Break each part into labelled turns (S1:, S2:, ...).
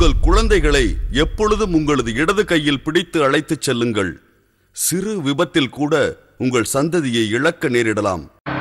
S1: உங்கள் குழந்தைகளை எப்பொழுதும் உங்களது இடது கையில் பிடித்து அழைத்துச் செல்லுங்கள் சிறு விபத்தில் கூட உங்கள் சந்ததியை இழக்க நேரிடலாம்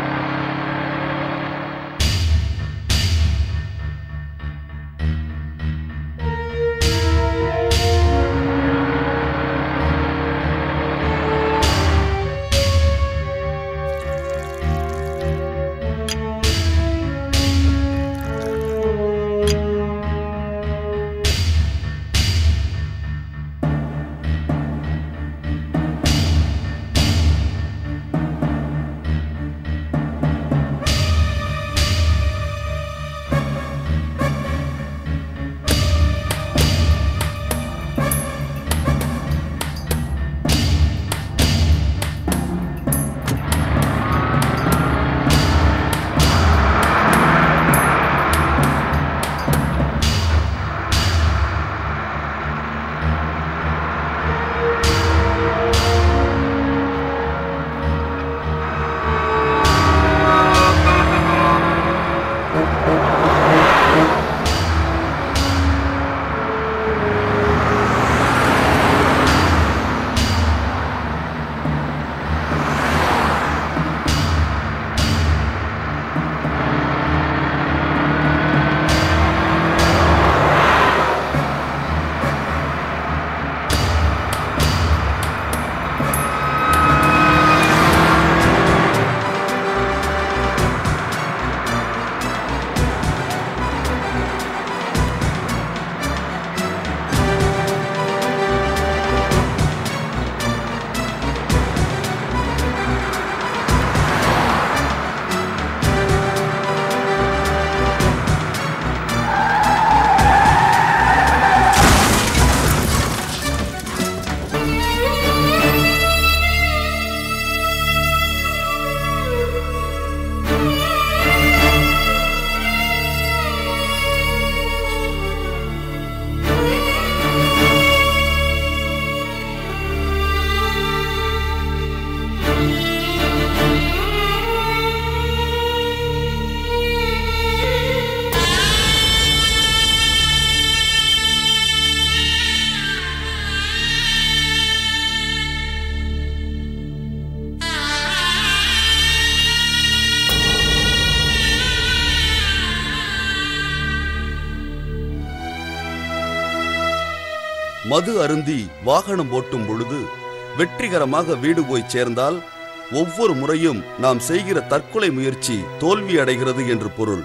S1: மது அருந்தி வாகனம் ஓட்டும் பொழுது வெற்றிகரமாக வீடு போய் சேர்ந்தால் ஒவ்வொரு முறையும் நாம் செய்கிற தற்கொலை முயற்சி தோல்வி அடைகிறது என்று பொருள்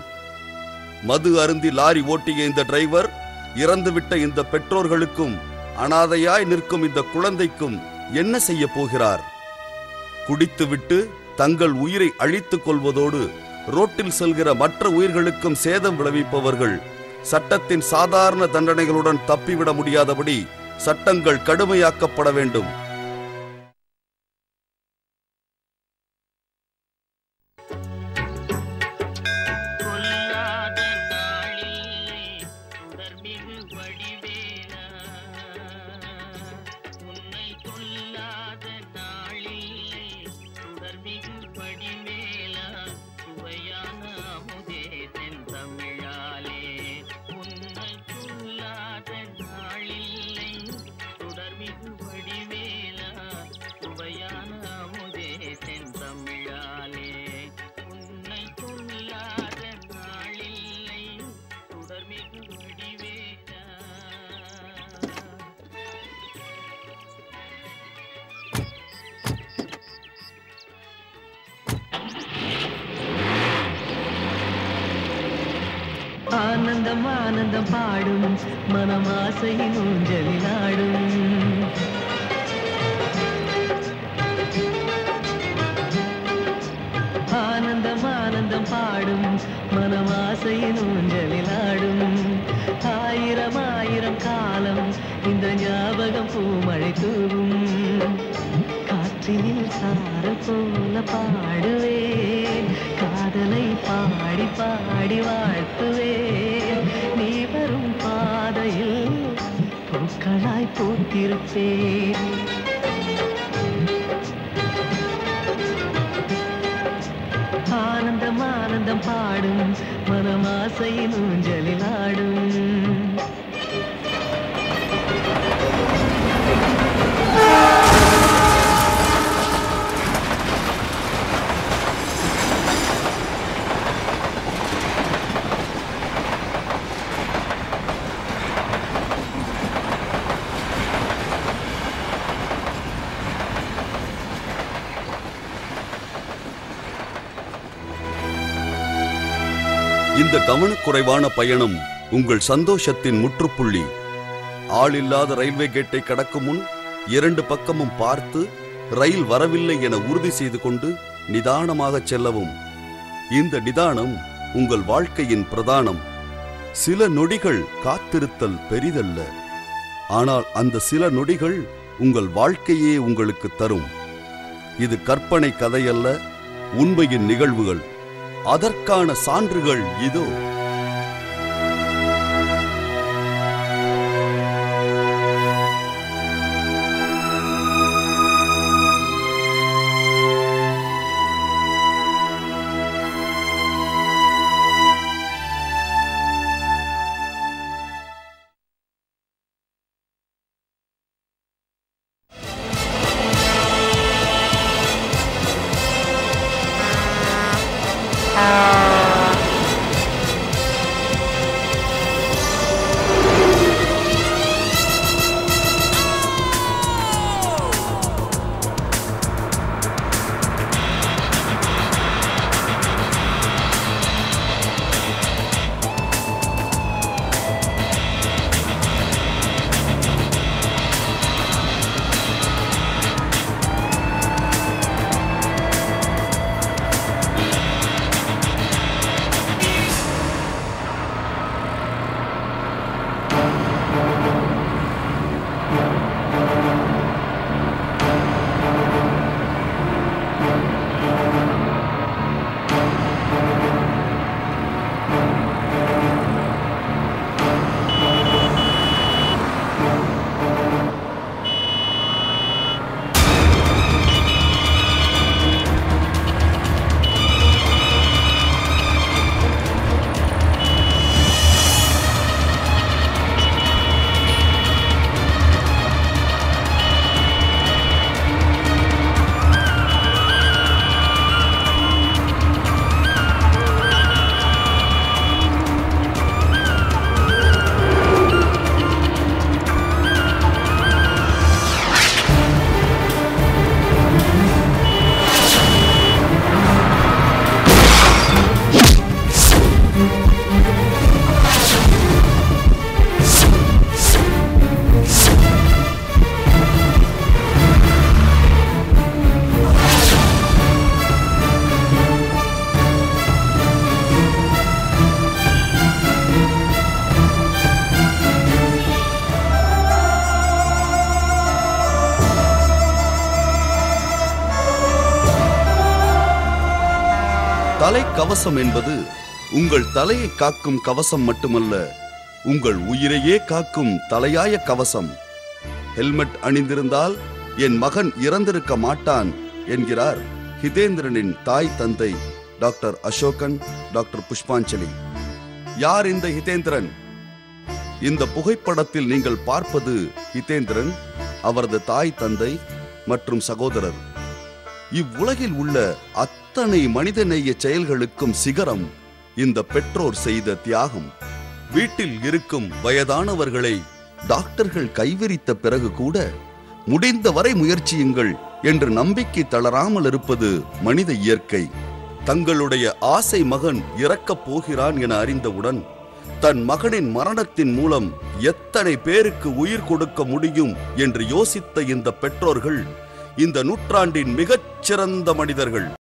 S1: மது அருந்தி லாரி ஓட்டிய இந்த டிரைவர் இறந்துவிட்ட இந்த பெற்றோர்களுக்கும் அனாதையாய் நிற்கும் இந்த குழந்தைக்கும் என்ன செய்ய போகிறார் குடித்துவிட்டு தங்கள் உயிரை அழித்துக் கொள்வதோடு ரோட்டில் செல்கிற மற்ற உயிர்களுக்கும் சேதம் விளைவிப்பவர்கள் சட்டத்தின் சாதாரண தண்டனைகளுடன் தப்பிவிட முடியாதபடி சட்டங்கள் கடுமையாக்கப்பட வேண்டும்
S2: கொல்லாத நாளில்லை தொடர்மிகு வடிவேலா உன்னை கொல்லாத நாளில்லை தொடர்மிகு வடிவேலா சுவையான அமுதே தென்தமிழாலே உன்னை கொல்லாத நாளில்லை தொடர்மிகு வடிவேலா சுவையான அமுதே தென்தமிழாலே உன்னை கொல்லாத நாளில்லை தொடர்மிகு வடிவேலா
S3: ஆனந்தம் ஆனந்தம் பாடும் மனமாசையின் ஊஞ்சலில் ஆடும் ஆனந்தம் ஆனந்தம் பாடும் மனமாசையின் ஊஞ்சலில் ஆடும் ஆயிரம் ஆயிரம் காலம் இந்த ஞாபகம் பூமழை தூவும் காற்றினில் சாறு போல பாடுவேன் காதலை பாடி பாடி வாழ்த்துவேன் நீ வரும் பாதையில் பூக்களாய் பூத்திருப்பேன் ஆனந்தம் ஆனந்தம் பாடும் மனமாசையின் ஊஞ்சலில் ஆடும்
S1: இந்த கவனக்குறைவான பயணம் உங்கள் சந்தோஷத்தின் முற்றுப்புள்ளி ஆளில்லாத ரயில்வே கேட்டை கடக்கும் முன் இரண்டு பக்கமும் பார்த்து ரயில் வரவில்லை என உறுதி செய்து கொண்டு நிதானமாக செல்லவும் இந்த நிதானம் உங்கள் வாழ்க்கையின் பிரதானம் சில நொடிகள் காத்திருத்தல் பெரிதல்ல ஆனால் அந்த சில நொடிகள் உங்கள் வாழ்க்கையே உங்களுக்கு தரும் இது கற்பனை கதையல்ல உண்மையின் நிகழ்வுகள் அதற்கான சான்றுகள் இதோ தலை கவசம் என்பது உங்கள் தலையை காக்கும் கவசம் மட்டுமல்ல உங்கள் உயிரையே காக்கும் தலையாய கவசம் ஹெல்மெட் அணிந்திருந்தால் என் மகன் இறந்திருக்க மாட்டான் என்கிறார் ஹிதேந்திரனின் தாய் தந்தை டாக்டர் அசோகன் டாக்டர் புஷ்பாஞ்சலி யார் இந்த ஹிதேந்திரன் இந்த புகைப்படத்தில் நீங்கள் பார்ப்பது ஹிதேந்திரன் அவரது தாய் தந்தை மற்றும் சகோதரர் இவ்வுலகில் உள்ள அத்தனை மனிதநேய செயல்களுக்கும் சிகரம் இந்த பெற்றோர் செய்த தியாகம் வீட்டில் இருக்கும் வயதானவர்களை டாக்டர்கள் கைவிரித்த பிறகு கூட முடிந்தவரை முயற்சியுங்கள் என்று நம்பிக்கை தளராமல் இருப்பது மனித இயற்கை தங்களுடைய ஆசை மகன் இறக்கப் போகிறான் என அறிந்தவுடன் தன் மகனின் மரணத்தின் மூலம் எத்தனை பேருக்கு உயிர் கொடுக்க முடியும் என்று யோசித்த இந்த பெற்றோர்கள் இந்த நூற்றாண்டின் மிகச் சிறந்த மனிதர்கள்